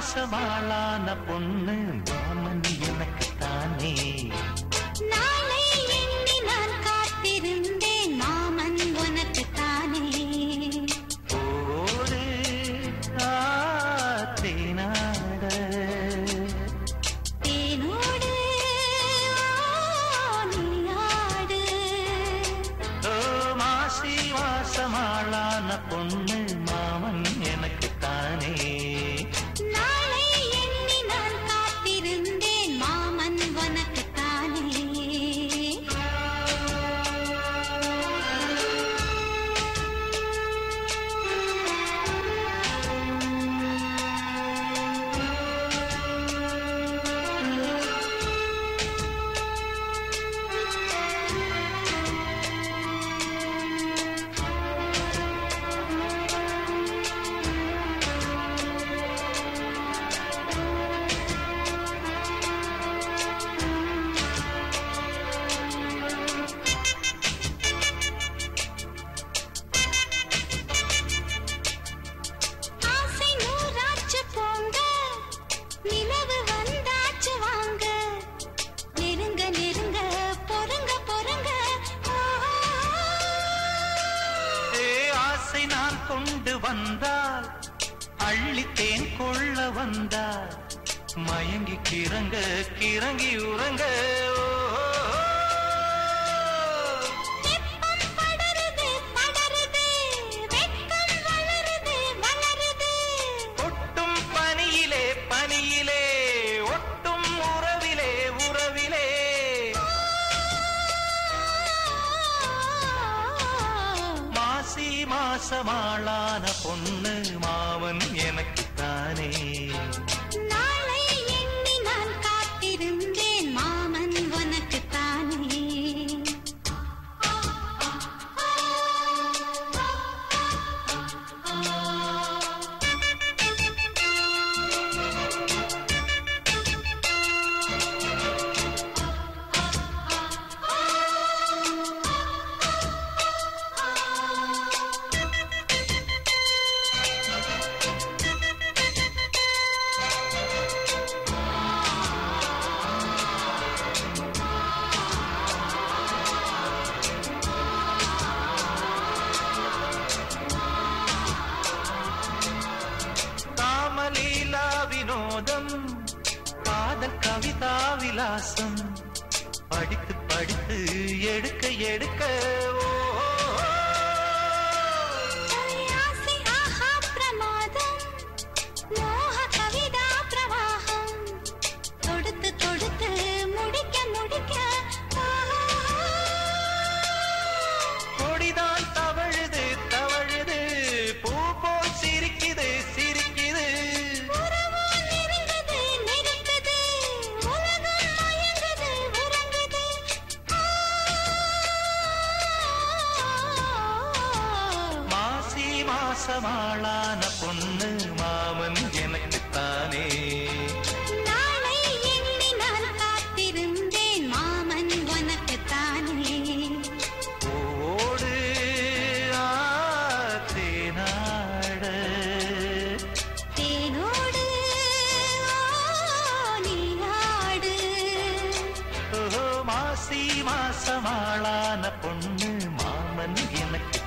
மாசமாளான பொண்ணு மாமன் எனக்கு தானே நாளை எண்ணி நான் காத்திருந்தேன் மாமன் உனக்கு தானே ஓடு தேனாட தேனோடு நீயாடு ஓ மாசி மாசமாளான பொண்ணு மாமன் எனக்கு தானே நாளை எண்ணி நான் காத்திருந்தேன் மாமன் உனக்கு தானே ஆசை நூறாச்சு போங்க நிலவு வந்தாச்சு வாங்க நெருங்க நெருங்க பொறுங்க பொறுங்க ஆஹா. ஏ ஆசை நான் கொண்டு வந்தால் அள்ளித்தேன் கொள்ள வந்தால் மயங்கி கிறங்க கிறங்கி உறங்க ஓ, ஓ, ஓ. வெப்பம் படருது படருது வெட்கம் வளருது வளருது ஒட்டும் பனியிலே பனியிலே ஒட்டும் உறவிலே உறவிலே மாசி மாசமாளான பொண்ணு மாவன் எனக்கு தானே நாளை எண்ணி நான் காத்திருந்தேன் மாமன் உனக்கு தானே காமலீலா வினோதம் காதல் கவிதா விலாசம் படித்து படித்து எடுக்க எடுக்க ஓ, ஓ, ஓ. ஆசை ஆஹா பிரமாதம் மோக கவிதா பிரவாகம் தொடுத்து தொடுத்து முடிக்க முடிக்க ஆஹா. கொடிதான் தவழுது தவழுது பூ போல் சிரிக்குது சிரிக்குது உறவோ நெருங்குது நெருங்குது உலகம் மயங்குது உறங்குது மாசி மாசமாளான பொண்ணு மாமன் எனக்கு தானே நாளை எண்ணி நான் காத்திருந்தேன் மாமன் உனக்கு தானே ஓடு தேனாட தேனோடு நீயாடு ஓ மாசி மாசமாளான பொண்ணு மாமன் எனக்கு